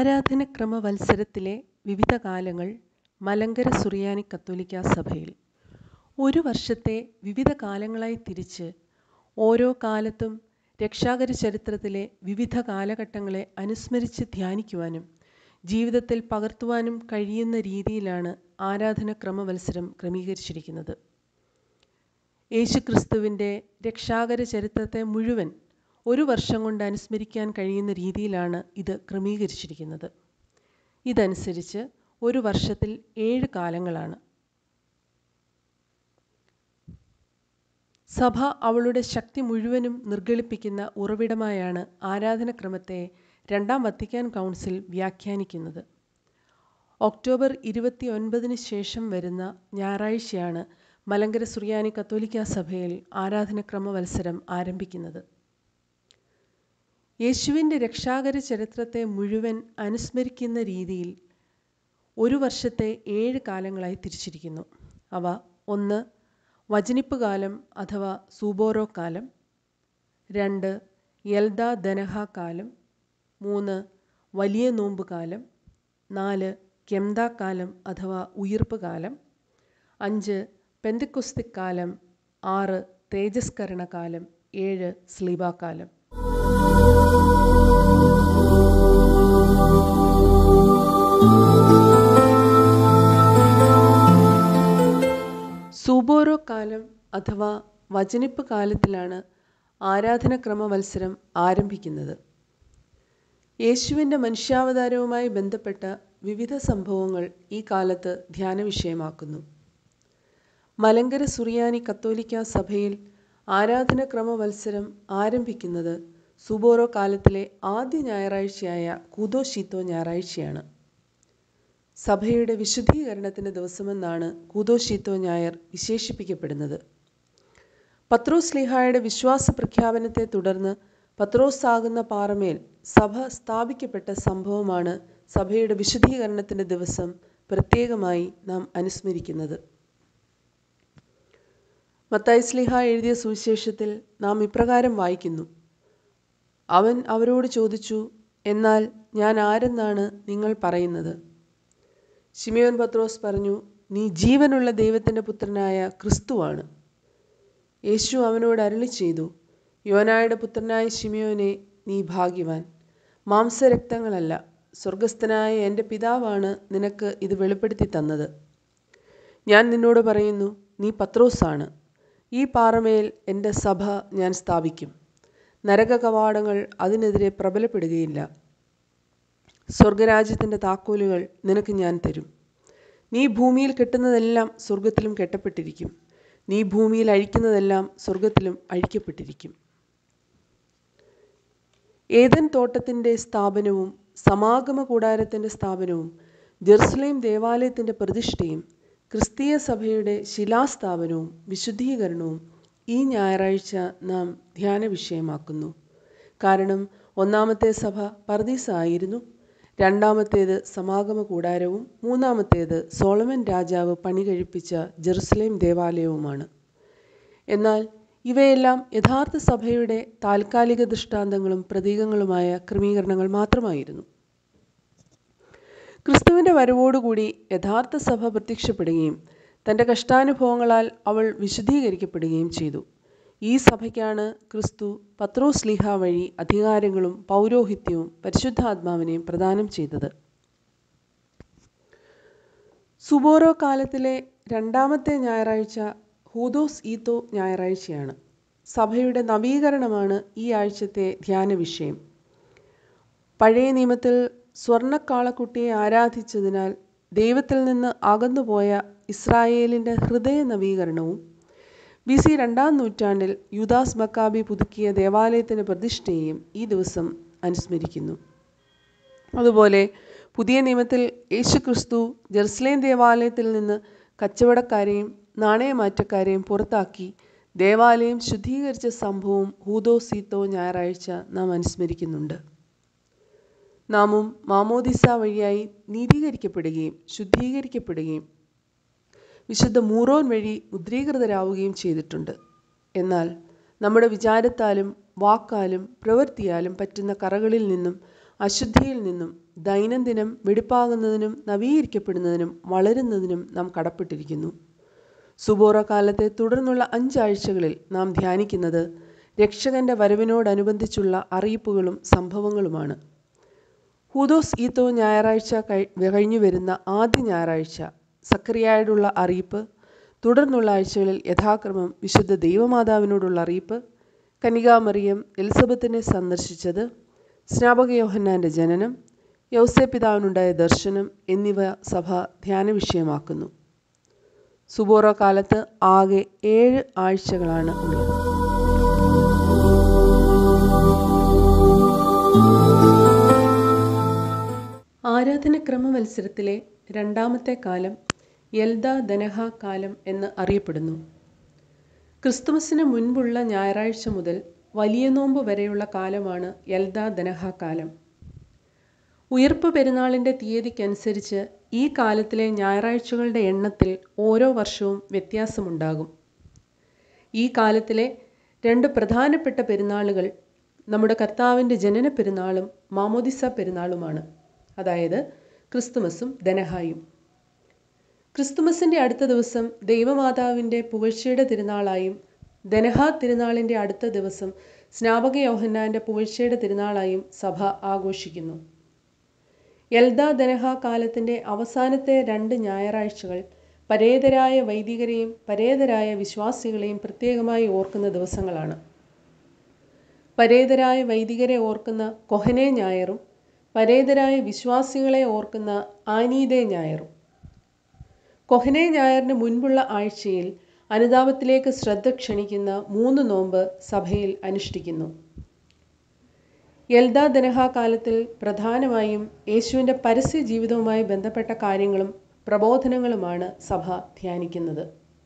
ആരാധനക്രമ വത്സരത്തിലെ വിവിധ കാലങ്ങൾ മലങ്കര സുറിയാനി കത്തോലിക്കാ സഭയിൽ ഒരു വർഷത്തെ വിവിധ കാലങ്ങളായി തിരിച്ച് ഓരോ കാലത്തും രക്ഷാകര ചരിത്രത്തിലെ വിവിധ കാലഘട്ടങ്ങളെ അനുസ്മരിച്ച് ധ്യാനിക്കുവാനും ജീവിതത്തിൽ പകർത്തുവാനും കഴിയുന്ന രീതിയിലാണ് ആരാധനക്രമ വത്സരം ക്രമീകരിച്ചിരിക്കുന്നത് യേശുക്രിസ്തുവിൻ്റെ രക്ഷാകര ചരിത്രത്തെ മുഴുവൻ ഒരു വർഷം കൊണ്ട് അനുസ്മരിക്കാൻ കഴിയുന്ന രീതിയിലാണ് ഇത് ക്രമീകരിച്ചിരിക്കുന്നത് ഇതനുസരിച്ച് ഒരു വർഷത്തിൽ ഏഴ് കാലങ്ങളാണ് സഭ അവളുടെ ശക്തി മുഴുവനും നിർഗളിപ്പിക്കുന്ന ഉറവിടമായാണ് ആരാധനക്രമത്തെ രണ്ടാം വത്തിക്കാൻ കൗൺസിൽ വ്യാഖ്യാനിക്കുന്നത് ഒക്ടോബർ ഇരുപത്തി ഒൻപതിന് ശേഷം വരുന്ന ഞായറാഴ്ചയാണ് മലങ്കര സുറിയാനി കത്തോലിക്കാ സഭയിൽ ആരാധനക്രമ വത്സരം ആരംഭിക്കുന്നത് യേശുവിൻ്റെ രക്ഷാകര ചരിത്രത്തെ മുഴുവൻ അനുസ്മരിക്കുന്ന രീതിയിൽ ഒരു വർഷത്തെ ഏഴ് കാലങ്ങളായി തിരിച്ചിരിക്കുന്നു അവ ഒന്ന് വചനിപ്പ് കാലം അഥവാ സൂബോറോ കാലം രണ്ട് യൽദ ദനഹ കാലം മൂന്ന് വലിയ നോമ്പ് കാലം നാല് കെംദ കാലം അഥവാ ഉയിർപ്പ് കാലം അഞ്ച് പെന്തക്കുസ്തിക്കാലം ആറ് തേജസ്കരണ കാലം ഏഴ് സ്ലീബാകാലം സൂബോറോ കാലം അഥവാ വചനിപ്പ് കാലത്തിലാണ് ആരാധനക്രമ മത്സരം ആരംഭിക്കുന്നത് യേശുവിൻ്റെ മനുഷ്യാവതാരവുമായി ബന്ധപ്പെട്ട വിവിധ സംഭവങ്ങൾ ഈ കാലത്ത് ധ്യാന വിഷയമാക്കുന്നു മലങ്കര സുറിയാനി കത്തോലിക്ക സഭയിൽ ആരാധനക്രമ മത്സരം ആരംഭിക്കുന്നത് സുബോറോ കാലത്തിലെ ആദ്യ ഞായറാഴ്ചയായ കൂതോഷീത്തോ ഞായറാഴ്ചയാണ് സഭയുടെ വിശുദ്ധീകരണത്തിൻ്റെ ദിവസമെന്നാണ് കൂതോഷീത്തോ ഞായർ വിശേഷിപ്പിക്കപ്പെടുന്നത് പത്രോസ് ലിഹായുടെ വിശ്വാസ പ്രഖ്യാപനത്തെ തുടർന്ന് പത്രോസ് ആകുന്ന പാറമേൽ സഭ സ്ഥാപിക്കപ്പെട്ട സംഭവമാണ് സഭയുടെ വിശുദ്ധീകരണത്തിൻ്റെ ദിവസം പ്രത്യേകമായി നാം അനുസ്മരിക്കുന്നത് മത്തായി സ്ലിഹ എഴുതിയ സുവിശേഷത്തിൽ നാം ഇപ്രകാരം വായിക്കുന്നു അവൻ അവരോട് ചോദിച്ചു എന്നാൽ ഞാൻ ആരെന്നാണ് നിങ്ങൾ പറയുന്നത് ഷിമിയോൻ പത്രോസ് പറഞ്ഞു നീ ജീവനുള്ള ദൈവത്തിൻ്റെ പുത്രനായ ക്രിസ്തുവാണ് യേശു അവനോട് അരുളി ചെയ്തു യോനായുടെ പുത്രനായ ഷിമിയോനെ നീ ഭാഗ്യവാൻ മാംസരക്തങ്ങളല്ല സ്വർഗസ്ഥനായ എൻ്റെ പിതാവാണ് നിനക്ക് ഇത് വെളിപ്പെടുത്തി തന്നത് ഞാൻ നിന്നോട് പറയുന്നു നീ പത്രോസാണ് ഈ പാറമേൽ എൻ്റെ സഭ ഞാൻ സ്ഥാപിക്കും നരക കവാടങ്ങൾ അതിനെതിരെ പ്രബലപ്പെടുകയില്ല സ്വർഗരാജ്യത്തിൻ്റെ താക്കോലുകൾ നിനക്ക് ഞാൻ തരും നീ ഭൂമിയിൽ കെട്ടുന്നതെല്ലാം സ്വർഗത്തിലും കെട്ടപ്പെട്ടിരിക്കും നീ ഭൂമിയിൽ അഴിക്കുന്നതെല്ലാം സ്വർഗത്തിലും അഴിക്കപ്പെട്ടിരിക്കും ഏതൻ തോട്ടത്തിൻ്റെ സ്ഥാപനവും സമാഗമ കൂടാരത്തിൻ്റെ സ്ഥാപനവും ജെറുസലേം ദേവാലയത്തിൻ്റെ പ്രതിഷ്ഠയും ക്രിസ്തീയ സഭയുടെ ശിലാസ്ഥാപനവും വിശുദ്ധീകരണവും ഈ ഞായറാഴ്ച നാം ധ്യാന വിഷയമാക്കുന്നു കാരണം ഒന്നാമത്തെ സഭ പർദീസ ആയിരുന്നു രണ്ടാമത്തേത് സമാഗമ കൂടാരവും മൂന്നാമത്തേത് സോളമൻ രാജാവ് പണി കഴിപ്പിച്ച ജെറുസലേം ദേവാലയവുമാണ് എന്നാൽ ഇവയെല്ലാം യഥാർത്ഥ സഭയുടെ താൽക്കാലിക ദൃഷ്ടാന്തങ്ങളും പ്രതീകങ്ങളുമായ ക്രമീകരണങ്ങൾ മാത്രമായിരുന്നു ക്രിസ്തുവിൻ്റെ വരവോടുകൂടി യഥാർത്ഥ സഭ പ്രത്യക്ഷപ്പെടുകയും തൻ്റെ കഷ്ടാനുഭവങ്ങളാൽ അവൾ വിശുദ്ധീകരിക്കപ്പെടുകയും ചെയ്തു ഈ സഭയ്ക്കാണ് ക്രിസ്തു പത്രോസ് ലീഹ വഴി അധികാരങ്ങളും പൗരോഹിത്യവും പരിശുദ്ധാത്മാവിനെയും പ്രദാനം ചെയ്തത് സുബോറോ കാലത്തിലെ രണ്ടാമത്തെ ഞായറാഴ്ച ഹൂദോസ് ഈത്തോ ഞായറാഴ്ചയാണ് സഭയുടെ നവീകരണമാണ് ഈ ആഴ്ചത്തെ ധ്യാന വിഷയം പഴയ നിയമത്തിൽ സ്വർണ്ണക്കാളക്കുട്ടിയെ ആരാധിച്ചതിനാൽ ദൈവത്തിൽ നിന്ന് അകന്നുപോയ ഇസ്രായേലിൻ്റെ ഹൃദയ നവീകരണവും ബി സി രണ്ടാം നൂറ്റാണ്ടിൽ യുദാസ് മക്കാബി പുതുക്കിയ ദേവാലയത്തിൻ്റെ പ്രതിഷ്ഠയെയും ഈ ദിവസം അനുസ്മരിക്കുന്നു അതുപോലെ പുതിയ നിയമത്തിൽ യേശുക്രിസ്തു ജെറുസലേം ദേവാലയത്തിൽ നിന്ന് കച്ചവടക്കാരെയും നാണയമാറ്റക്കാരെയും പുറത്താക്കി ദേവാലയം ശുദ്ധീകരിച്ച സംഭവം ഹൂദോ സീത്തോ ഞായറാഴ്ച നാം അനുസ്മരിക്കുന്നുണ്ട് നാമും മാമോദിസ വഴിയായി നീതീകരിക്കപ്പെടുകയും ശുദ്ധീകരിക്കപ്പെടുകയും വിശുദ്ധ മൂറോൻ വഴി മുദ്രീകൃതരാവുകയും ചെയ്തിട്ടുണ്ട് എന്നാൽ നമ്മുടെ വിചാരത്താലും വാക്കാലും പ്രവൃത്തിയാലും പറ്റുന്ന കറകളിൽ നിന്നും അശുദ്ധിയിൽ നിന്നും ദൈനംദിനം വെടിപ്പാകുന്നതിനും നവീകരിക്കപ്പെടുന്നതിനും വളരുന്നതിനും നാം കടപ്പെട്ടിരിക്കുന്നു സുബോറ കാലത്തെ തുടർന്നുള്ള അഞ്ചാഴ്ചകളിൽ നാം ധ്യാനിക്കുന്നത് രക്ഷകന്റെ വരവിനോടനുബന്ധിച്ചുള്ള അറിയിപ്പുകളും സംഭവങ്ങളുമാണ് ഹൂദോസ് ഈത്തോ ഞായറാഴ്ച കഴിഞ്ഞു വരുന്ന ആദ്യ ഞായറാഴ്ച സക്രിയായോടുള്ള അറിയിപ്പ് തുടർന്നുള്ള ആഴ്ചകളിൽ യഥാക്രമം വിശുദ്ധ ദൈവമാതാവിനോടുള്ള അറിയിപ്പ് കനികാമറിയം എലിസബത്തിനെ സന്ദർശിച്ചത് സ്നാപക യോഹന്നാൻ്റെ ജനനം യൗസേ പിതാവിനുണ്ടായ ദർശനം എന്നിവ സഭ ധ്യാന വിഷയമാക്കുന്നു സുബോറ കാലത്ത് ആകെ ഏഴ് ആഴ്ചകളാണ് ഉള്ളത് ആരാധനക്രമ മത്സരത്തിലെ രണ്ടാമത്തെ കാലം യൽദ ദനഹ കാലം എന്ന് അറിയപ്പെടുന്നു ക്രിസ്തുമസിന് മുൻപുള്ള ഞായറാഴ്ച മുതൽ വലിയ നോമ്പ് വരെയുള്ള കാലമാണ് യൽദ ദനഹ കാലം ഉയർപ്പ് പെരുന്നാളിൻ്റെ തീയതിക്കനുസരിച്ച് ഈ കാലത്തിലെ ഞായറാഴ്ചകളുടെ എണ്ണത്തിൽ ഓരോ വർഷവും വ്യത്യാസമുണ്ടാകും ഈ കാലത്തിലെ രണ്ട് പ്രധാനപ്പെട്ട പെരുന്നാളുകൾ നമ്മുടെ കർത്താവിൻ്റെ ജനന പെരുന്നാളും മാമോദിസ പെരുന്നാളുമാണ് അതായത് ക്രിസ്തുമസും ദനഹായും ക്രിസ്തുമസിൻ്റെ അടുത്ത ദിവസം ദൈവമാതാവിൻ്റെ പുകഴ്ചയുടെ തിരുനാളായും ദനഹ തിരുനാളിൻ്റെ അടുത്ത ദിവസം സ്നാപക യോഹന്നാൻ്റെ പുകഴ്ചയുടെ തിരുനാളായും സഭ ആഘോഷിക്കുന്നു യൽദ ദനഹ കാലത്തിൻ്റെ അവസാനത്തെ രണ്ട് ഞായറാഴ്ചകൾ പരേതരായ വൈദികരെയും പരേതരായ വിശ്വാസികളെയും പ്രത്യേകമായി ഓർക്കുന്ന ദിവസങ്ങളാണ് പരേതരായ വൈദികരെ ഓർക്കുന്ന കൊഹനെ ഞായറും പരേതരായ വിശ്വാസികളെ ഓർക്കുന്ന ആനീദേ ഞായറും കൊഹനെ ഞായറിന് മുൻപുള്ള ആഴ്ചയിൽ അനുതാപത്തിലേക്ക് ശ്രദ്ധ ക്ഷണിക്കുന്ന മൂന്ന് നോമ്പ് സഭയിൽ അനുഷ്ഠിക്കുന്നു യൽദ ദനഹ കാലത്തിൽ പ്രധാനമായും യേശുവിൻ്റെ പരസ്യ ജീവിതവുമായി ബന്ധപ്പെട്ട കാര്യങ്ങളും പ്രബോധനങ്ങളുമാണ് സഭ ധ്യാനിക്കുന്നത്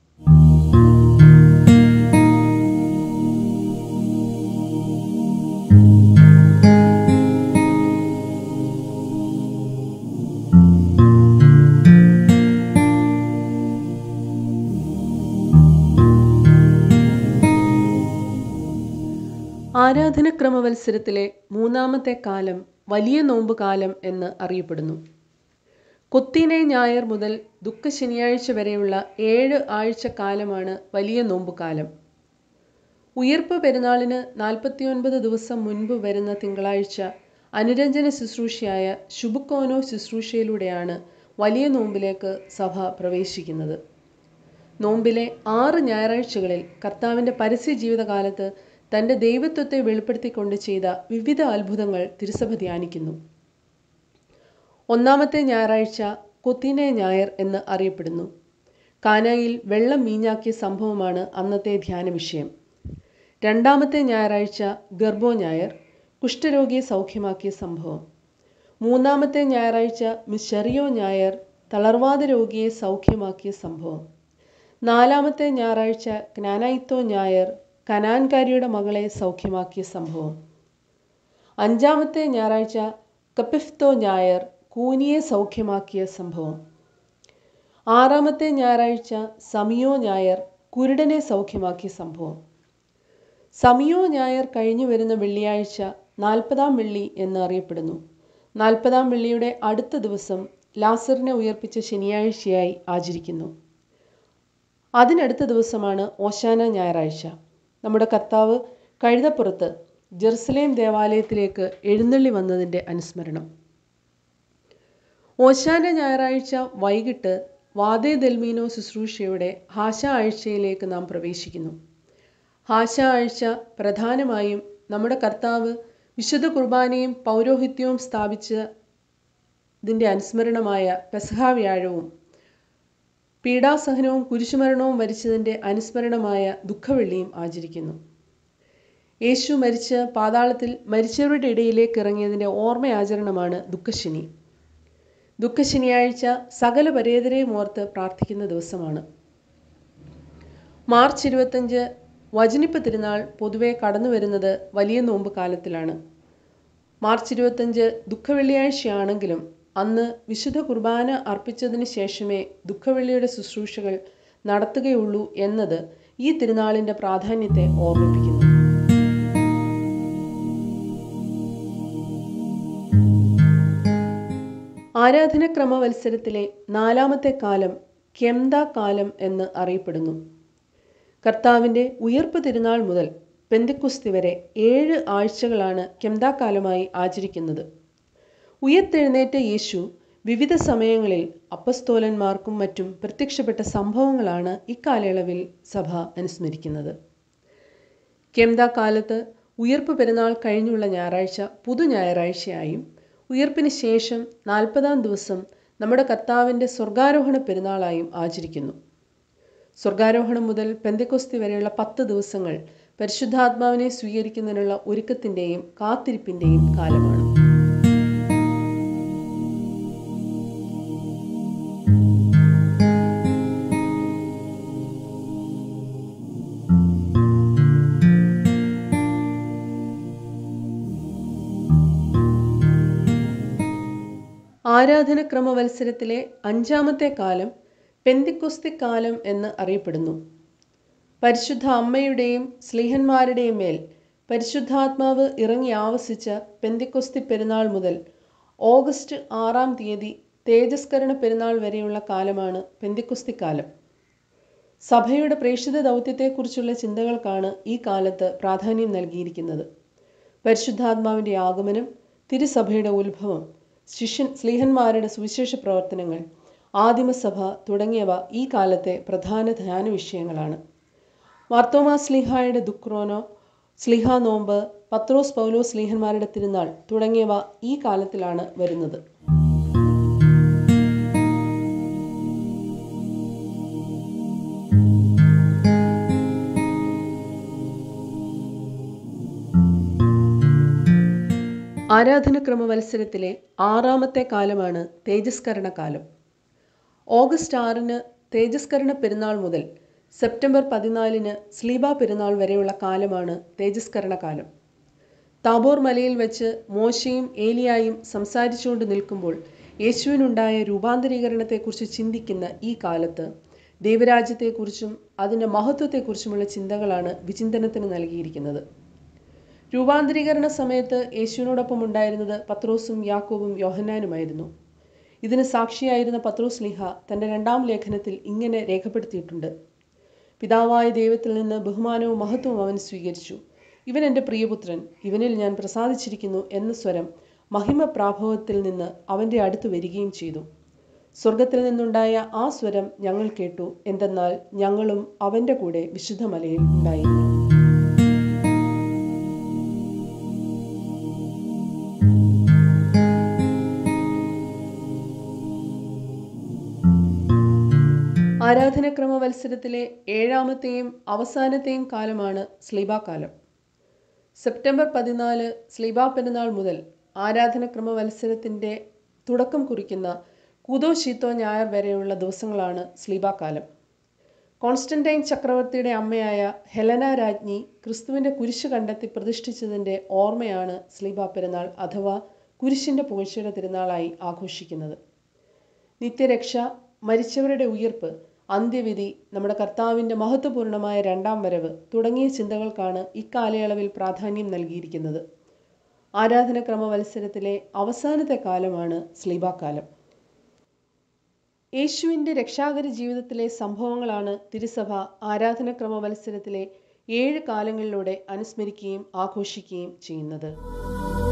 ആരാധനക്രമ മത്സരത്തിലെ മൂന്നാമത്തെ കാലം വലിയ നോമ്പ് കാലം എന്ന് അറിയപ്പെടുന്നു കൊത്തിനെ ഞായർ മുതൽ ദുഃഖ ശനിയാഴ്ച വരെയുള്ള ഏഴ് ആഴ്ച കാലമാണ് വലിയ നോമ്പ് കാലം ഉയർപ്പ് പെരുന്നാളിന് നാൽപ്പത്തിയൊൻപത് ദിവസം മുൻപ് വരുന്ന തിങ്കളാഴ്ച അനുരഞ്ജന ശുശ്രൂഷയായ ശുഭുക്കോനോ ശുശ്രൂഷയിലൂടെയാണ് വലിയ നോമ്പിലേക്ക് സഭ പ്രവേശിക്കുന്നത് നോമ്പിലെ ആറ് ഞായറാഴ്ചകളിൽ കർത്താവിൻ്റെ പരസ്യ ജീവിതകാലത്ത് തൻ്റെ ദൈവത്വത്തെ വെളിപ്പെടുത്തിക്കൊണ്ട് ചെയ്ത വിവിധ അത്ഭുതങ്ങൾ തിരുസഭ ധ്യാനിക്കുന്നു ഒന്നാമത്തെ ഞായറാഴ്ച കൊത്തിനെ ഞായർ എന്ന് അറിയപ്പെടുന്നു കാനായിൽ വെള്ളം മീഞ്ഞാക്കിയ സംഭവമാണ് അന്നത്തെ ധ്യാന വിഷയം രണ്ടാമത്തെ ഞായറാഴ്ച ഗർഭോ ഞായർ കുഷ്ഠരോഗിയെ സൗഖ്യമാക്കിയ സംഭവം മൂന്നാമത്തെ ഞായറാഴ്ച മിഷറിയോ ഞായർ തളർവാദ രോഗിയെ സൗഖ്യമാക്കിയ സംഭവം നാലാമത്തെ ഞായറാഴ്ച ജ്ഞാനായിത്തോ ഞായർ കനാൻകാരിയുടെ മകളെ സൗഖ്യമാക്കിയ സംഭവം അഞ്ചാമത്തെ ഞായറാഴ്ച കപ്പിഫ്തോ ഞായർ കൂനിയെ സൗഖ്യമാക്കിയ സംഭവം ആറാമത്തെ ഞായറാഴ്ച സമിയോ ഞായർ കുരുടനെ സൗഖ്യമാക്കിയ സംഭവം സമിയോ ഞായർ കഴിഞ്ഞു വരുന്ന വെള്ളിയാഴ്ച നാൽപ്പതാം വെള്ളി എന്ന് അറിയപ്പെടുന്നു നാൽപ്പതാം വെള്ളിയുടെ അടുത്ത ദിവസം ലാസറിനെ ഉയർപ്പിച്ച ശനിയാഴ്ചയായി ആചരിക്കുന്നു അതിനടുത്ത ദിവസമാണ് ഓശാന ഞായറാഴ്ച നമ്മുടെ കർത്താവ് കഴുതപ്പുറത്ത് ജെറുസലേം ദേവാലയത്തിലേക്ക് എഴുന്നള്ളി വന്നതിൻ്റെ അനുസ്മരണം ഓശാന ഞായറാഴ്ച വൈകിട്ട് വാദേ ദൽമീനോ ശുശ്രൂഷയുടെ ഹാശ ആഴ്ചയിലേക്ക് നാം പ്രവേശിക്കുന്നു ഹാശ ആഴ്ച പ്രധാനമായും നമ്മുടെ കർത്താവ് വിശുദ്ധ കുർബാനയും പൗരോഹിത്യവും സ്ഥാപിച്ചതിൻ്റെ അനുസ്മരണമായ പെസഹ വ്യാഴവും പീഡാസഹനവും കുരിശുമരണവും വരിച്ചതിൻ്റെ അനുസ്മരണമായ ദുഃഖവെള്ളിയും ആചരിക്കുന്നു യേശു മരിച്ച് പാതാളത്തിൽ മരിച്ചവരുടെ ഇടയിലേക്ക് ഇറങ്ങിയതിൻ്റെ ഓർമ്മയാചരണമാണ് ദുഃഖശനി ദുഃഖശനിയാഴ്ച സകല പരേതരെയും ഓർത്ത് പ്രാർത്ഥിക്കുന്ന ദിവസമാണ് മാർച്ച് ഇരുപത്തഞ്ച് വചനിപ്പ് തിരുനാൾ പൊതുവെ കടന്നു വരുന്നത് വലിയ നോമ്പ് കാലത്തിലാണ് മാർച്ച് ഇരുപത്തഞ്ച് ദുഃഖവെള്ളിയാഴ്ചയാണെങ്കിലും അന്ന് വിശുദ്ധ കുർബാന അർപ്പിച്ചതിന് ശേഷമേ ദുഃഖവെള്ളിയുടെ ശുശ്രൂഷകൾ നടത്തുകയുള്ളൂ എന്നത് ഈ തിരുനാളിൻ്റെ പ്രാധാന്യത്തെ ഓർമ്മിപ്പിക്കുന്നു ആരാധനക്രമ മത്സരത്തിലെ നാലാമത്തെ കാലം കെംദ കാലം എന്ന് അറിയപ്പെടുന്നു കർത്താവിൻ്റെ ഉയർപ്പ് തിരുനാൾ മുതൽ പെന്തിക്കുസ്തി വരെ ഏഴ് ആഴ്ചകളാണ് കെംദ കാലമായി ആചരിക്കുന്നത് ഉയർത്തെഴുന്നേറ്റ യേശു വിവിധ സമയങ്ങളിൽ അപ്പസ്തോലന്മാർക്കും മറ്റും പ്രത്യക്ഷപ്പെട്ട സംഭവങ്ങളാണ് ഇക്കാലയളവിൽ സഭ അനുസ്മരിക്കുന്നത് കെംദ കാലത്ത് ഉയർപ്പ് പെരുന്നാൾ കഴിഞ്ഞുള്ള ഞായറാഴ്ച പുതു ഞായറാഴ്ചയായും ഉയർപ്പിന് ശേഷം നാൽപ്പതാം ദിവസം നമ്മുടെ കർത്താവിൻ്റെ സ്വർഗാരോഹണ പെരുന്നാളായും ആചരിക്കുന്നു സ്വർഗാരോഹണം മുതൽ പെന്തക്കൊസ്തി വരെയുള്ള പത്ത് ദിവസങ്ങൾ പരിശുദ്ധാത്മാവിനെ സ്വീകരിക്കുന്നതിനുള്ള ഒരുക്കത്തിൻ്റെയും കാത്തിരിപ്പിൻ്റെയും കാലമാണ് ആരാധനക്രമ മത്സരത്തിലെ അഞ്ചാമത്തെ കാലം പെന്തിക്കുസ്തി കാലം എന്ന് അറിയപ്പെടുന്നു പരിശുദ്ധ അമ്മയുടെയും സ്ലീഹന്മാരുടെയും മേൽ പരിശുദ്ധാത്മാവ് ഇറങ്ങി ആവസിച്ച പെന്തിക്കുസ്തി പെരുന്നാൾ മുതൽ ഓഗസ്റ്റ് ആറാം തീയതി തേജസ്കരണ പെരുന്നാൾ വരെയുള്ള കാലമാണ് പെന്തിക്കുസ്തി കാലം സഭയുടെ പ്രേക്ഷിത ദൗത്യത്തെക്കുറിച്ചുള്ള ചിന്തകൾക്കാണ് ഈ കാലത്ത് പ്രാധാന്യം നൽകിയിരിക്കുന്നത് പരിശുദ്ധാത്മാവിൻ്റെ ആഗമനം തിരുസഭയുടെ ഉത്ഭവം ശിഷ്യൻ സ്ലീഹന്മാരുടെ സുവിശേഷ പ്രവർത്തനങ്ങൾ ആദിമസഭ തുടങ്ങിയവ ഈ കാലത്തെ പ്രധാന ധ്യാന വിഷയങ്ങളാണ് മാർത്തോമാ സ്ലിഹായുടെ ദുക്രോനോ സ്ലിഹ നോമ്പ് പത്രോസ് പൗലോ സ്ലീഹന്മാരുടെ തിരുനാൾ തുടങ്ങിയവ ഈ കാലത്തിലാണ് വരുന്നത് ആരാധനക്രമ മത്സരത്തിലെ ആറാമത്തെ കാലമാണ് തേജസ്കരണ കാലം ഓഗസ്റ്റ് ആറിന് തേജസ്കരണ പെരുന്നാൾ മുതൽ സെപ്റ്റംബർ പതിനാലിന് സ്ലീബ പെരുന്നാൾ വരെയുള്ള കാലമാണ് തേജസ്കരണ കാലം താബോർ മലയിൽ വെച്ച് മോശയും ഏലിയായും സംസാരിച്ചുകൊണ്ട് നിൽക്കുമ്പോൾ യേശുവിനുണ്ടായ രൂപാന്തരീകരണത്തെക്കുറിച്ച് ചിന്തിക്കുന്ന ഈ കാലത്ത് ദൈവരാജ്യത്തെക്കുറിച്ചും അതിൻ്റെ മഹത്വത്തെക്കുറിച്ചുമുള്ള ചിന്തകളാണ് വിചിന്തനത്തിന് നൽകിയിരിക്കുന്നത് രൂപാന്തരീകരണ സമയത്ത് യേശുവിനോടൊപ്പം ഉണ്ടായിരുന്നത് പത്രോസും യാക്കോബും യോഹന്നാനുമായിരുന്നു ഇതിന് സാക്ഷിയായിരുന്ന പത്രോസ് ലിഹ തൻ്റെ രണ്ടാം ലേഖനത്തിൽ ഇങ്ങനെ രേഖപ്പെടുത്തിയിട്ടുണ്ട് പിതാവായ ദൈവത്തിൽ നിന്ന് ബഹുമാനവും മഹത്വവും അവൻ സ്വീകരിച്ചു ഇവൻ എൻ്റെ പ്രിയപുത്രൻ ഇവനിൽ ഞാൻ പ്രസാദിച്ചിരിക്കുന്നു എന്ന സ്വരം മഹിമ പ്രാഭവത്തിൽ നിന്ന് അവൻ്റെ അടുത്ത് വരികയും ചെയ്തു സ്വർഗത്തിൽ നിന്നുണ്ടായ ആ സ്വരം ഞങ്ങൾ കേട്ടു എന്തെന്നാൽ ഞങ്ങളും അവൻ്റെ കൂടെ വിശുദ്ധ മലയിൽ ഉണ്ടായിരുന്നു ആരാധനക്രമ മത്സരത്തിലെ ഏഴാമത്തെയും അവസാനത്തെയും കാലമാണ് സ്ലീബ കാലം സെപ്റ്റംബർ പതിനാല് സ്ലീബ പെരുന്നാൾ മുതൽ ആരാധനക്രമ മത്സരത്തിൻ്റെ തുടക്കം കുറിക്കുന്ന കുതോ ശീത്തോ ഞായർ വരെയുള്ള ദിവസങ്ങളാണ് സ്ലീബ കാലം കോൺസ്റ്റന്റൈൻ ചക്രവർത്തിയുടെ അമ്മയായ ഹെലന രാജ്ഞി ക്രിസ്തുവിൻ്റെ കുരിശ് കണ്ടെത്തി പ്രതിഷ്ഠിച്ചതിൻ്റെ ഓർമ്മയാണ് സ്ലീബ പെരുന്നാൾ അഥവാ കുരിശിൻ്റെ പുകഴ്ചയുടെ തിരുനാളായി ആഘോഷിക്കുന്നത് നിത്യരക്ഷ മരിച്ചവരുടെ ഉയർപ്പ് അന്ത്യവിധി നമ്മുടെ കർത്താവിൻ്റെ മഹത്വപൂർണമായ രണ്ടാം വരവ് തുടങ്ങിയ ചിന്തകൾക്കാണ് ഇക്കാലയളവിൽ പ്രാധാന്യം നൽകിയിരിക്കുന്നത് ആരാധനക്രമ മത്സരത്തിലെ അവസാനത്തെ കാലമാണ് സ്ലീബാക്കാലം യേശുവിൻ്റെ രക്ഷാകര ജീവിതത്തിലെ സംഭവങ്ങളാണ് തിരുസഭ ആരാധനക്രമ മത്സരത്തിലെ ഏഴ് കാലങ്ങളിലൂടെ അനുസ്മരിക്കുകയും ആഘോഷിക്കുകയും ചെയ്യുന്നത്